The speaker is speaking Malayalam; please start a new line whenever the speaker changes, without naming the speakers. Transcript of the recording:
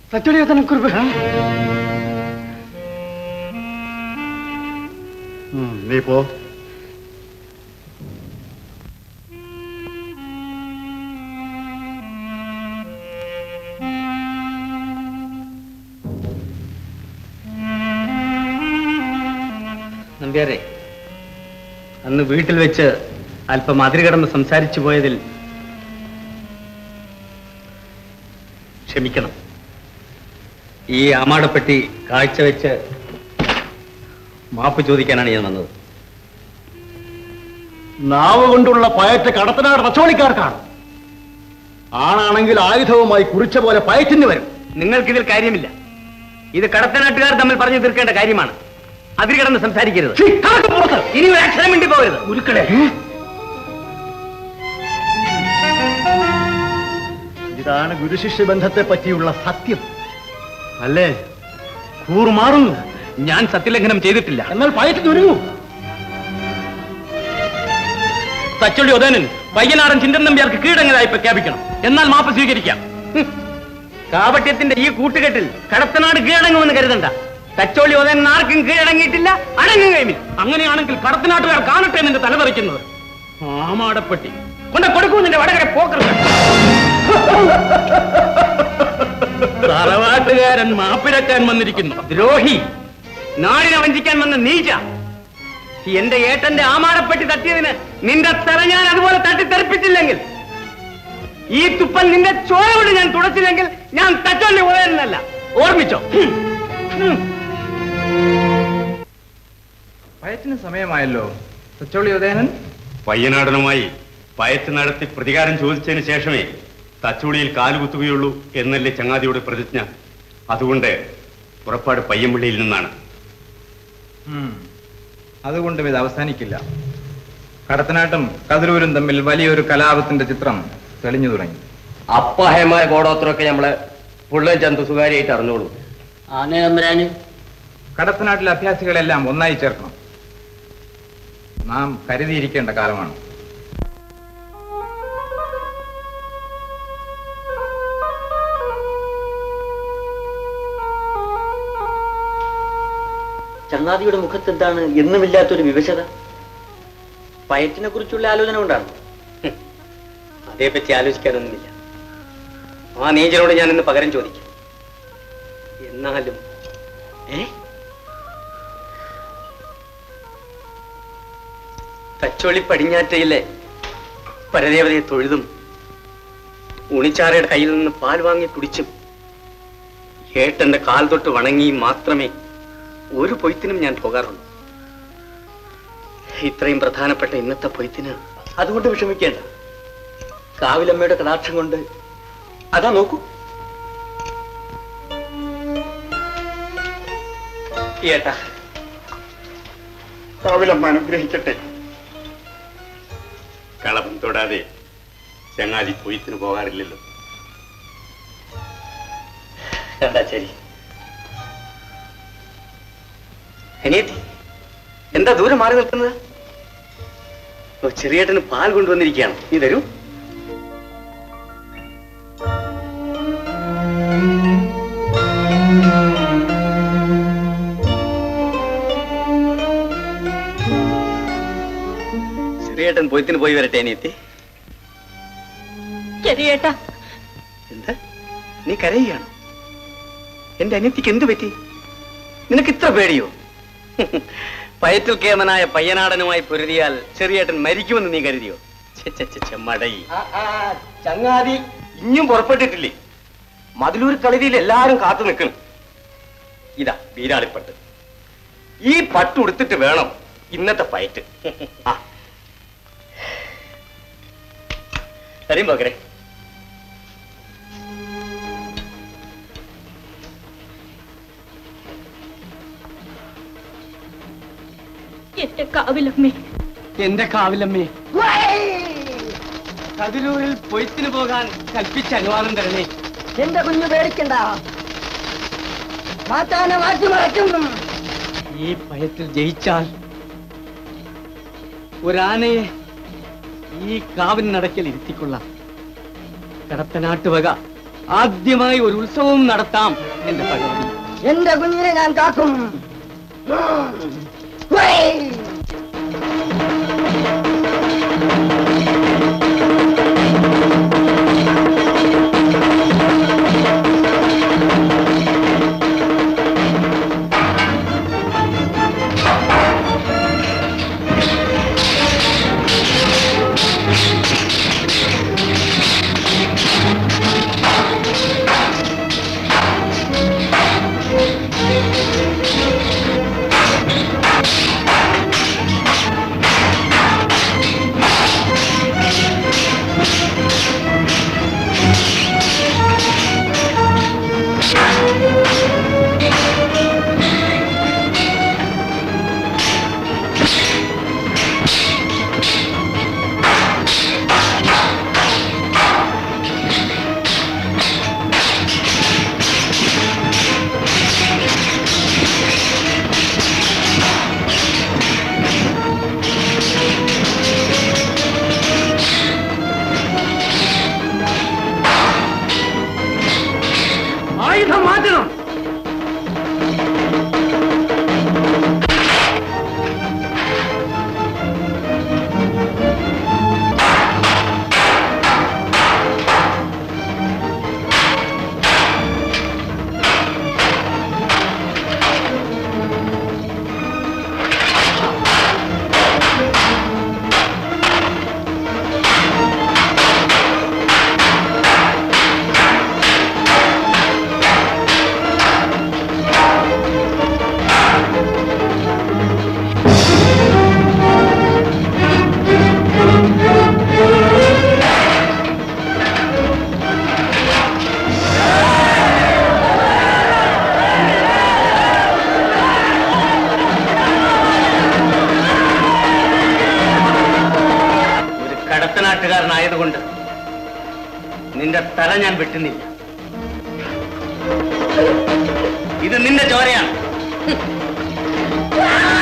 തച്ചോളിയോധനക്കുറിപ്പ്
നീ പോ
നമ്പ്യാരെ അന്ന് വീട്ടിൽ വെച്ച് അല്പം അതിരുകടന്ന് സംസാരിച്ചു പോയതിൽ ക്ഷമിക്കണം ഈ ആമാടപ്പെട്ടി കാഴ്ചവെച്ച് മാപ്പ് ചോദിക്കാനാണ് ഞാൻ വന്നത്
നാവ് കൊണ്ടുള്ള പയറ്റ് കടത്തനാട് തച്ചോളിക്കാർക്കാണ് ആണാണെങ്കിൽ ആയുധവുമായി കുറിച്ച പോലെ പയറ്റിന് വരും
നിങ്ങൾക്കിതിൽ കാര്യമില്ല ഇത് കടത്തനാട്ടുകാർ തമ്മിൽ പറഞ്ഞു തീർക്കേണ്ട കാര്യമാണ് അതിരുകടന്ന് സംസാരിക്കരുത് ഇനി ഒരു അക്ഷരം വേണ്ടി പോകരുത് ഉരുക്കളെ
ഇതാണ് ഗുരുശിഷ്യ ബന്ധത്തെ പറ്റിയുള്ള സത്യം അല്ലേ കൂറുമാറുന്നു
ഞാൻ സത്യലംഘനം ചെയ്തിട്ടില്ല
എന്നാൽ പയറ്റിന് ഒരുങ്ങൂ
തച്ചുള്ളി ഉദയനൻ പയ്യനാടൻ ചിന്തൻ നമ്പ്യാർക്ക് കീഴടങ്ങലായി പ്രഖ്യാപിക്കണം എന്നാൽ മാപ്പ് സ്വീകരിക്കാം ഹും. കാപട്യത്തിന്റെ ഈ കൂട്ടുകെട്ടിൽ കടത്തനാട് കീഴടങ്ങുമെന്ന് കരുതണ്ട തച്ചോളി ഉദയനൻ ആർക്കും കീഴടങ്ങിയിട്ടില്ല അടങ്ങുകയുമില്ല അങ്ങനെയാണെങ്കിൽ കടത്തനാട്ടുകാർ കാണട്ടെ നിന്റെ തലതെറിക്കുന്നത് ആമാടപ്പെട്ടി കൊണ്ട് കൊടുക്കൂ നിന്റെ വടകര പോക്കറുകൾ തറവാട്ടുകാരൻ മാപ്പിരക്കാൻ വന്നിരിക്കുന്നു ദ്രോഹി നാടിനെ വഞ്ചിക്കാൻ വന്ന നീച എന്റെ ഏട്ടന്റെ ആമാടപ്പെട്ടി തട്ടിയതിന് നിന്റെ തല ഞാൻ അതുപോലെ തട്ടിത്തെറിപ്പിച്ചില്ലെങ്കിൽ ഈ തുപ്പൽ നിന്റെ ചോര കൊണ്ട് ഞാൻ തുടച്ചില്ലെങ്കിൽ ഞാൻ തച്ചോണ്ടി പോയെന്നല്ല ഓർമ്മിച്ചോ ഹും. ഹും.
പയറ്റിന് സമയമായല്ലോ തച്ചോളി ഉദയനൻ
പയ്യനാടനുമായി പയറ്റ് നടത്തി പ്രതികാരം ചോദിച്ചതിന് ശേഷമേ തച്ചുളിയിൽ കാലുകുത്തുകയുള്ളൂ എന്നല്ലേ ചങ്ങാതിയുടെ പ്രതിജ്ഞ അതുകൊണ്ട് പുറപ്പാട് പയ്യമ്പള്ളിയിൽ നിന്നാണ്
ഉം. അതുകൊണ്ടും ഇത് അവസാനിക്കില്ല കടത്തനാട്ടും കതിരൂരും തമ്മിൽ വലിയൊരു കലാപത്തിന്റെ ചിത്രം തെളിഞ്ഞു തുടങ്ങി
അപ്പായമായ കോടോത്രമൊക്കെ നമ്മളെ പുള്ളൻ ചന്തു സുകാരിയായിട്ട് അറിഞ്ഞോളൂ
ആനേ തമ്പുരാന്
കടത്തനാട്ടിലെ അഭ്യാസികളെല്ലാം ഒന്നായി ചേർക്കണം നാം കരുതിയിരിക്കേണ്ട കാലമാണ്
ചങ്ങാതിയുടെ മുഖത്ത് എന്താണ് എന്നുമില്ലാത്തൊരു വിവശത പയറ്റിനെ കുറിച്ചുള്ള ആലോചന കൊണ്ടാണ്
അതേപ്പറ്റി ആലോചിക്കാനൊന്നുമില്ല ആ നീചനോട് ഞാൻ ഇന്ന് പകരം ചോദിക്കാം എന്നാലും ഏ തച്ചോളി പടിഞ്ഞാറ്റയിലെ പരദേവതയെ തൊഴുതും ഉണിച്ചാറയുടെ കയ്യിൽ നിന്ന് പാൽ വാങ്ങി കുടിച്ചും ഏട്ടന്റെ കാൽ തൊട്ട് വണങ്ങിയും മാത്രമേ ഒരു പൊയ്ത്തിനും ഞാൻ പോകാറുള്ളൂ ഇത്രയും പ്രധാനപ്പെട്ട ഇന്നത്തെ പൊയ്ത്തിന്
അതുകൊണ്ട് വിഷമിക്കേണ്ട കാവിലമ്മയുടെ കടാക്ഷം കൊണ്ട്
അതാ നോക്കൂ ഏട്ടാ
കാവിലമ്മ അനുഗ്രഹിക്കട്ടെ കളഭം തൊടാതെ ചങ്ങാതി പൊയ്ത്തിന് പോകാറില്ലല്ലോ
എന്താ ശരി അനിയത്തി എന്താ ദൂരം മാറി നിൽക്കുന്നത് ഓ ചെറിയേട്ടന് പാൽ കൊണ്ടുവന്നിരിക്കുകയാണ് നീ തരൂ ചെറിയേട്ടൻ പൊയ്ത്തിന് പോയി വരട്ടെ അനിയത്തി
ചെറിയേട്ടാ
എന്താ നീ കരയുകയാണ് എന്റെ അനിയത്തിക്ക് എന്തു പറ്റി നിനക്ക് ഇത്ര പേടിയോ പയറ്റിൽ കേമനായ പയ്യനാടനുമായി പൊരുതിയാൽ ചെറിയേട്ടൻ മരിക്കുമെന്ന് നീ കരുതിയോ ഛെ, ഛെ, ഛെ, ഛെ, മടയി ചങ്ങാതി ഇനിയും പുറപ്പെട്ടിട്ടില്ലേ മതിലൂർ കളരിയിൽ എല്ലാരും കാത്തു നിൽക്കണം ഇതാ വീരാളിപ്പട്ട് ഈ പട്ട് ഉടുത്തിട്ട് വേണം ഇന്നത്തെ പയറ്റ് ആ തരും പകരെ
എന്റെ കാവിലമ്മേ
എന്റെ കാവിലമ്മേ കതിരൂരിൽ പൊയ്ത്തിന് പോകാൻ കൽപ്പിച്ച അനുവാദം തരണേ
എന്റെ കുഞ്ഞു പേടിക്കണ്ട മാറ്റാനെ മാറ്റി മറക്കും
ഈ ഭയത്തിൽ ജയിച്ചാൽ ഒരാനയെ ഈ കാവിനടക്കൽ ഇരുത്തിക്കൊള്ളാം കടത്തനാട്ടുവക ആദ്യമായി ഒരു ഉത്സവവും നടത്താം എന്റെ ഭഗവതി
എന്റെ കുഞ്ഞിനെ ഞാൻ കാക്കും ഹുയ്!
ആയുധം മാറ്റണം ഒരു കടത്തനാട്ടുകാരനായതുകൊണ്ട് നിന്റെ തല ഞാൻ വെട്ടുന്നില്ല ഇത് നിന്റെ ചോരയാണ്